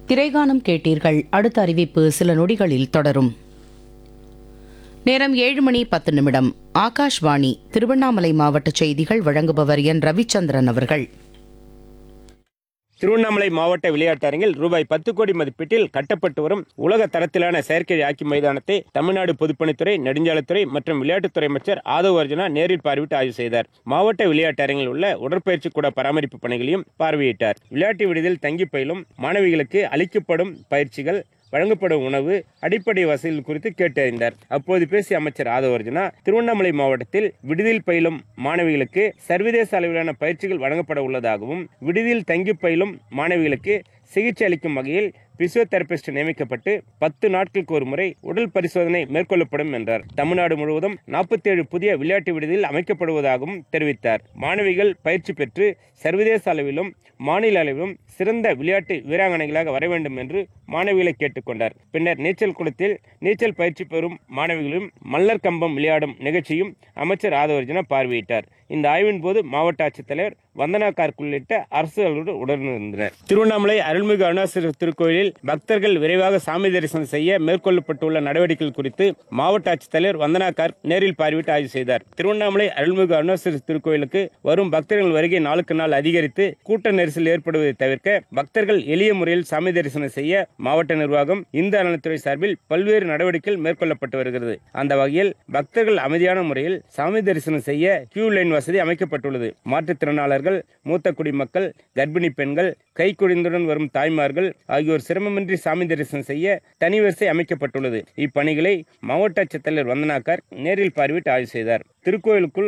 திரைகானம் கேட்டீர்கள் அடுத்த அறிவிப்பு சில நொடிகளில் தொடரும் நேரம் ஏழு மணி பத்து நிமிடம் ஆகாஷ்வாணி திருவண்ணாமலை மாவட்ட செய்திகள் வழங்குபவர் என் ரவிச்சந்திரன் அவர்கள் திருவண்ணாமலை மாவட்ட விளையாட்டரங்கில் ரூபாய் பத்து கோடி மதிப்பீட்டில் கட்டப்பட்டு வரும் உலக தரத்திலான செயற்கை ஹாக்கி மைதானத்தை தமிழ்நாடு பொதுப்பணித்துறை நெடுஞ்சாலைத்துறை மற்றும் விளையாட்டுத்துறை அமைச்சர் ஆதவ் அர்ஜுனா நேரில் பார்வையிட்டு ஆய்வு செய்தார் மாவட்ட விளையாட்டரங்கில் உள்ள உடற்பயிற்சி கூட பராமரிப்பு பணிகளையும் பார்வையிட்டார் விளையாட்டு விடுதியில் தங்கி பயிலும் மாணவிகளுக்கு அளிக்கப்படும் பயிற்சிகள் வழங்கப்படும் உணவு அடிப்படை வசதிகள் குறித்து கேட்டறிந்தார் அப்போது பேசிய அமைச்சர் ஆதவ அர்ஜுனா திருவண்ணாமலை மாவட்டத்தில் விடுதியில் பயிலும் மாணவிகளுக்கு சர்வதேச அளவிலான பயிற்சிகள் வழங்கப்பட உள்ளதாகவும் விடுதியில் தங்கி பயிலும் மாணவிகளுக்கு சிகிச்சை அளிக்கும் வகையில் பிசியோதெரபிஸ்ட் நியமிக்கப்பட்டு பத்து நாட்களுக்கு ஒரு முறை உடல் பரிசோதனை மேற்கொள்ளப்படும் என்றார் தமிழ்நாடு முழுவதும் நாற்பத்தி ஏழு புதிய விளையாட்டு விடுதியில் அமைக்கப்படுவதாகவும் தெரிவித்தார் மாணவிகள் பயிற்சி பெற்று சர்வதேச அளவிலும் மாநில அளவிலும் சிறந்த விளையாட்டு வீராங்கனைகளாக வர வேண்டும் என்று மாணவிகளை கேட்டுக்கொண்டார் பின்னர் நீச்சல் குளத்தில் நீச்சல் பயிற்சி பெறும் மாணவிகளும் மல்லர் கம்பம் விளையாடும் நிகழ்ச்சியும் அமைச்சர் ஆதவர்ஜனா பார்வையிட்டார் இந்த ஆய்வின் போது மாவட்ட ஆட்சித்தலைவர் வந்தனா கார்க் உள்ளிட்ட அரசு அலுவலர்கள் உடனிருந்தனர் திருவண்ணாமலை அருள்மிகு அருணாசல திருக்கோயிலில் பக்தர்கள் விரைவாக சாமி தரிசனம் செய்ய மேற்கொள்ளப்பட்டுள்ள நடவடிக்கைகள் குறித்து மாவட்ட ஆட்சித்தலைவர் வந்தனா கார்க் நேரில் பார்வையிட்டு ஆய்வு செய்தார் திருவண்ணாமலை அருள்மிகு அருணாசல திருக்கோயிலுக்கு வரும் பக்தர்கள் வருகை நாளுக்கு நாள் அதிகரித்து கூட்ட நெரிசல் ஏற்படுவதை தவிர்க்க பக்தர்கள் எளிய முறையில் சாமி தரிசனம் செய்ய மாவட்ட நிர்வாகம் இந்து அறநிலைத்துறை சார்பில் பல்வேறு நடவடிக்கைகள் மேற்கொள்ளப்பட்டு வருகிறது அந்த வகையில் பக்தர்கள் அமைதியான முறையில் சாமி தரிசனம் செய்ய கியூ லைன் வசதி அமைக்கப்பட்டுள்ளது மாற்றுத்திறனாளர்கள் மூத்த குடிமக்கள் கர்ப்பிணி பெண்கள் கை குழந்தையுடன் வரும் தாய்மார்கள் ஆகியோர் சிரமமின்றி சாமி தரிசனம் செய்ய தனி வரிசை அமைக்கப்பட்டுள்ளது இப்பணிகளை மாவட்ட ஆட்சித்தலைவர் வந்தனாக்கார் நேரில் பார்வையிட்டு ஆய்வு செய்தார் திருக்கோயிலுக்குள்